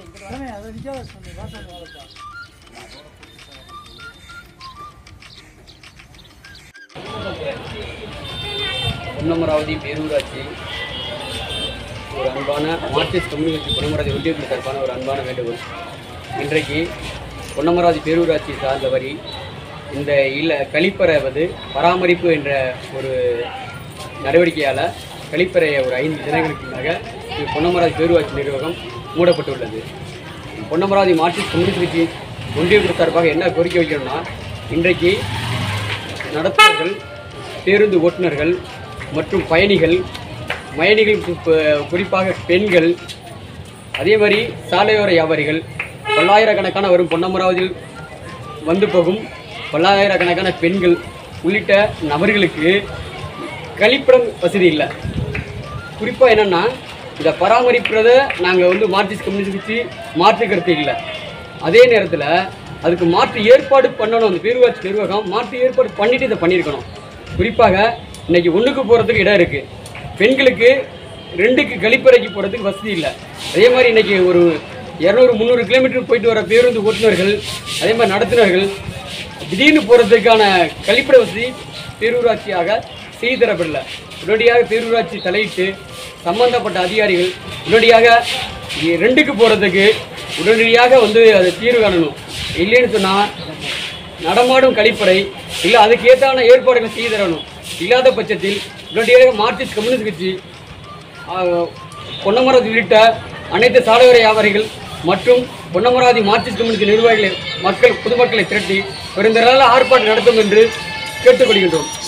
பொன்னமராவதி பேரூராட்சி ஒரு அன்பான மார்க்சிஸ்ட் கம்யூனிஸ்ட் பொன்னமராவதி ஒன்றியத்தின் சார்பான ஒரு அன்பான வேண்டுகோள் இன்றைக்கு பொன்னமராவதி பேரூராட்சி சார்ந்தவரி இந்த இல்ல கழிப்பறை வந்து பராமரிப்பு என்ற ஒரு நடவடிக்கையால் கழிப்பறையை ஒரு ஐந்து தினங்களுக்கு முன்னாக இந்த பொன்னமராவதி பேரூராட்சி நிர்வாகம் மூடப்பட்டுள்ளது பொன்னமராவதி மார்க்சிஸ்ட் கம்யூனிஸ்ட் கட்சி ஒன்றிய சார்பாக என்ன கோரிக்கை வைக்கணும்னா இன்றைக்கு நடத்துனர்கள் பேருந்து ஓட்டுநர்கள் மற்றும் பயணிகள் பயணிகள் கு- கு- குறிப்பாக பெண்கள் அதே மாதிரி சாலையோர வியாபாரிகள் பல்லாயிரக்கணக்கான வரும் பொன்னமராவதியில் வந்து போகும் பல்லாயிரக்கணக்கான பெண்கள் உள்ளிட்ட நபர்களுக்கு கழிப்பிடம் வசதி இல்லை குறிப்பாக என்னென்னா இதை பராமரிக்கிறத நாங்கள் வந்து மார்க்சிஸ்ட் கம்யூனிஸ்ட் கட்சி மாற்று கருத்து இல்லை அதே நேரத்தில் அதுக்கு மாற்று ஏற்பாடு பண்ணணும் அந்த பேரூராட்சி நிர்வாகம் மாற்று ஏற்பாடு பண்ணிட்டு இதை பண்ணியிருக்கணும் குறிப்பாக இன்னைக்கு ஒன்றுக்கு போகிறதுக்கு இடம் இருக்குது பெண்களுக்கு ரெண்டுக்கு கழிப்பறைக்கு போகிறதுக்கு வசதி இல்லை அதே மாதிரி இன்னைக்கு ஒரு இரநூறு முந்நூறு கிலோமீட்டர் போயிட்டு வர பேருந்து ஓட்டுநர்கள் அதே மாதிரி நடத்துனர்கள் திடீர்னு போகிறதுக்கான கழிப்பிட வசதி பேரூராட்சியாக செய்து தரப்படல உடனடியாக பேரூராட்சி தலையிட்டு சம்பந்தப்பட்ட அதிகாரிகள் உடனடியாக இ- ரெண்டுக்கு போகிறதுக்கு உடனடியாக வந்து அதை தீர்வு காணணும் இல்லைன்னு சொன்னால் நடமாடும் கழிப்பறை இல்லை அதுக்கு ஏற்றான ஏற்பாடுகள் செய்து தரணும் இல்லாத பட்சத்தில் உடனடியாக மார்க்சிஸ்ட் கம்யூனிஸ்ட் கட்சி ஆஹ், பொன்னமராவதி உள்ளிட்ட அனைத்து சாலையோர வியாபாரிகள் மற்றும் பொன்னமராவதி மார்க்சிஸ்ட் கம்யூனிஸ்ட் நிர்வாகிகளை மக்கள் பொதுமக்களை திரட்டி பெருந்திரளால் ஆர்ப்பாட்டம் நடத்தும் என்று கேட்டுக்கொள்கின்றோம்